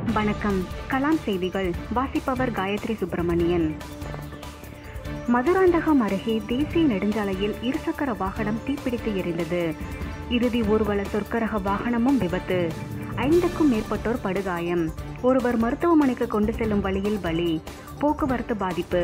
வணக்கம் கலாம் செய்திகள் வாசிப்பவர் காயத்ரி சுப்பிரமணியன் மதுராந்தகம் அருகே தேசிய நெடுஞ்சாலையில் இருசக்கர வாகனம் தீப்பிடித்து எரிந்தது இறுதி ஊர்வல சொற்கரக வாகனமும் விபத்து ஐந்துக்கும் மேற்பட்டோர் படுகாயம் ஒருவர் மருத்துவமனைக்கு கொண்டு செல்லும் வழியில் பலி போக்குவரத்து பாதிப்பு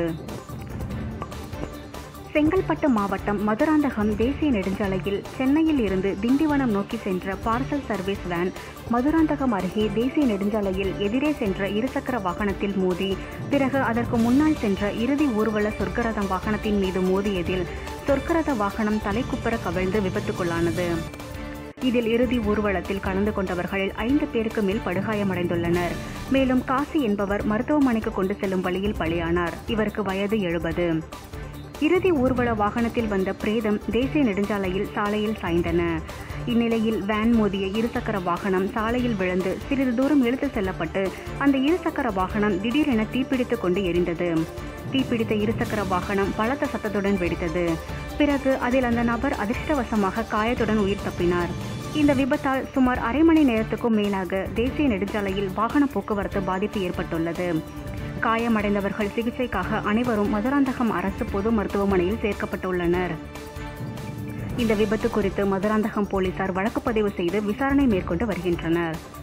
செங்கல்பட்டு மாவட்டம் மதுராந்தகம் தேசிய நெடுஞ்சாலையில் சென்னையில் இருந்து திண்டிவனம் நோக்கி சென்ற பார்சல் சர்வீஸ் வேன் மதுராந்தகம் அருகே தேசிய நெடுஞ்சாலையில் எதிரே சென்ற இருசக்கர வாகனத்தில் மோதி பிறகு அதற்கு முன்னால் சென்ற இறுதி ஊர்வல சொர்க்கரதம் வாகனத்தின் மீது மோதியதில் சொர்க்கரத வாகனம் தலைக்குப்புற கவிழ்ந்து விபத்துக்குள்ளானது இதில் இறுதி ஊர்வலத்தில் கலந்து கொண்டவர்களில் ஐந்து பேருக்கு மேல் படுகாயமடைந்துள்ளனர் மேலும் காசி என்பவர் மருத்துவமனைக்கு கொண்டு செல்லும் வழியில் பலியானார் இவருக்கு வயது எழுபது இறுதி ஊர்வல வாகனத்தில் வந்த பிரேதம் தேசிய நெடுஞ்சாலையில் சாலையில் சாய்ந்தன இந்நிலையில் வேன் மோதிய இருசக்கர வாகனம் சாலையில் விழுந்து சிறிது தூரம் இழுத்து செல்லப்பட்டு அந்த இருசக்கர வாகனம் திடீரென தீப்பிடித்துக் கொண்டு எரிந்தது தீப்பிடித்த இருசக்கர வாகனம் பலத்த சத்தத்துடன் வெடித்தது பிறகு அதில் அந்த நபர் அதிர்ஷ்டவசமாக காயத்துடன் உயிர் தப்பினார் இந்த விபத்தால் சுமார் அரை மணி நேரத்துக்கும் மேலாக தேசிய நெடுஞ்சாலையில் வாகன போக்குவரத்து பாதிப்பு ஏற்பட்டுள்ளது காயமடைந்தவர்கள் சிகிச்சைக்காக அனைவரும் மதுராந்தகம் அரசு பொது மருத்துவமனையில் சேர்க்கப்பட்டுள்ளனர் இந்த விபத்து குறித்து மதுராந்தகம் போலீசார் வழக்கு பதிவு செய்து விசாரணை மேற்கொண்டு வருகின்றனர்